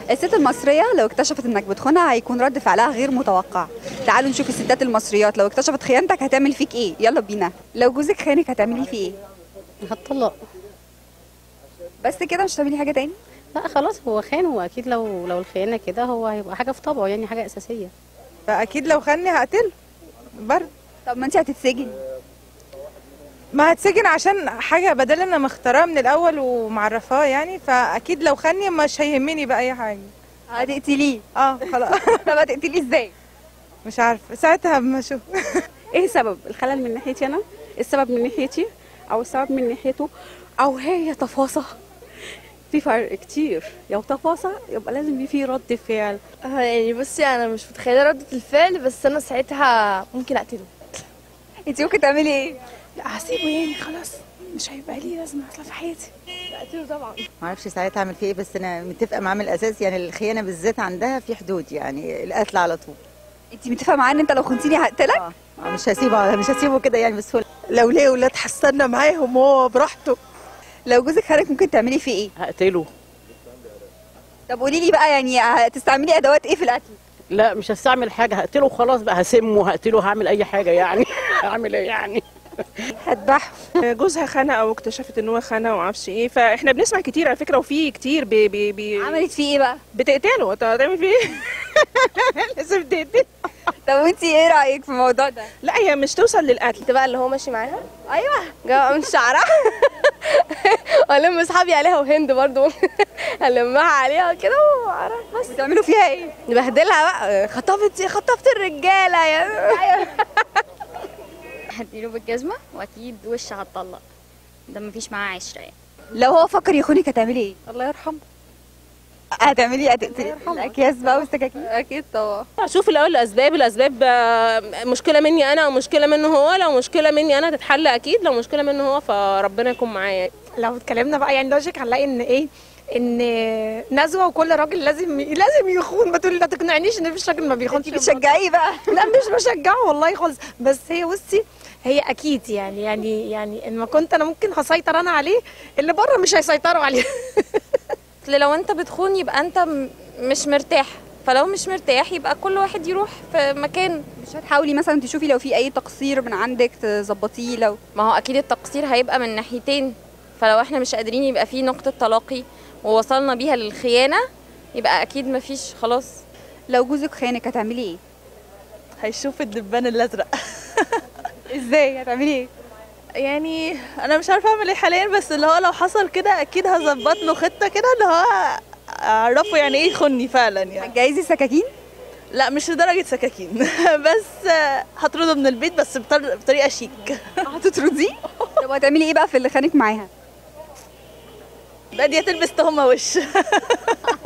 الست المصرية لو اكتشفت انك بتخونها هيكون رد فعلها غير متوقع تعالوا نشوف الستات المصريات لو اكتشفت خيانتك هتعمل فيك ايه يلا بينا لو جوزك خانك هتعملي فيه ايه هتطلق بس كده مش هتعملي حاجة تاني لا خلاص هو خان هو اكيد لو لو الخيانه كده هو هيبقى حاجه في طبعه يعني حاجه اساسيه فاكيد لو خاني هقتله برضه طب ما انت هتتسجن ما هتسجن عشان حاجه بدل انا مختارها من الاول ومعرفاه يعني فاكيد لو خاني مش هيهمني بقى اي حاجه هتقتليه اه خلاص طب هتقتليه ازاي مش عارفه ساعتها اما اشوف ايه السبب الخلل من ناحيتي انا السبب من ناحيتي او السبب من ناحيته او هي تفاصيل في فرق كتير لو تفاصيل يبقى لازم يبقى في رد فعل اه يعني بصي انا مش متخيله ردة الفعل بس انا ساعتها ممكن اقتله انت ممكن تعملي ايه لا هسيبه يعني خلاص مش هيبقى لي لازمه اصلا في حياتي اقتله طبعا ما اعرفش ساعتها اعمل فيه ايه بس انا متفقه معاه من الاساس يعني الخيانه بالذات عندها في حدود يعني القتل على طول انت متفقة معاه ان انت لو خنتيني هقتلك اه آه، مش هسيبه مش هسيبه كده يعني بسهوله لو ليه ولاد حسنا معاهم هو براحته لو جوزك خانك ممكن تعملي فيه ايه هقتله طب قولي لي بقى يعني هتستعملي ادوات ايه في القتل لا مش هستعمل حاجه هقتله خلاص بقى هسمه هقتله هعمل اي حاجه يعني هعمل ايه يعني هذبحه جوزها خانها او اكتشفت ان هو خانها وما اعرفش ايه فاحنا بنسمع كتير على فكره وفي كتير بي بي بي عملت فيه ايه بقى بتقتله انت هتعمل فيه ايه؟ لازم تقتله طب وانت ايه رايك في الموضوع ده لا هي مش توصل للقتل انت بقى اللي هو ماشي معاها ايوه جاي من شعرها والم اصحابي عليها وهند برضو المها عليها كده واعرف بس بتعملوا فيها ايه نبهدلها بقى خطفت خطفت الرجاله يا هديله بالجزمة واكيد وش هتطلق ده مفيش معاه عشرة يعني لو هو فكر يخونك هتعملي ايه الله يرحمه هتعملي هتقتلي الاكياس بقى والسكاكين اكيد طبعا اشوف الاول الاسباب الاسباب آه، مشكله مني انا او مشكله منه هو لو مشكله مني انا تتحل اكيد لو مشكله منه هو فربنا يكون معايا لو اتكلمنا بقى يعني لوجيك هنلاقي ان ايه ان نزوه وكل راجل لازم لازم يخون ما تقولي لا تقنعنيش ان مفيش راجل ما بيخونش انت بتشجعيه بقى لا مش بشجعه والله خالص بس هي بصي هي اكيد يعني يعني يعني ان ما كنت انا ممكن هسيطر انا عليه اللي بره مش هيسيطروا عليه اصل لو انت بتخون يبقى انت م- مش مرتاح فلو مش مرتاح يبقى كل واحد يروح في مكان مش هتحاولي مثلا تشوفي لو في اي تقصير من عندك تظبطيه لو ما هو اكيد التقصير هيبقى من ناحيتين فلو احنا مش قادرين يبقى في نقطة تلاقي ووصلنا بيها للخيانة يبقى اكيد مفيش خلاص لو جوزك خانك هتعملي ايه هيشوف الدبان الازرق ازاي هتعملي ايه يعني انا مش عارفه اعمل ايه حاليا بس اللي هو لو حصل كده اكيد هظبط له خطه كده اللي هو اعرفه يعني ايه يخني فعلا يعني هتجهزي سكاكين لا مش لدرجه سكاكين بس هطرده من البيت بس بطر- بطريقه شيك هتطرديه طب هتعملي ايه بقى في اللي خانك معاها بقى دي هتلبس تهمه وش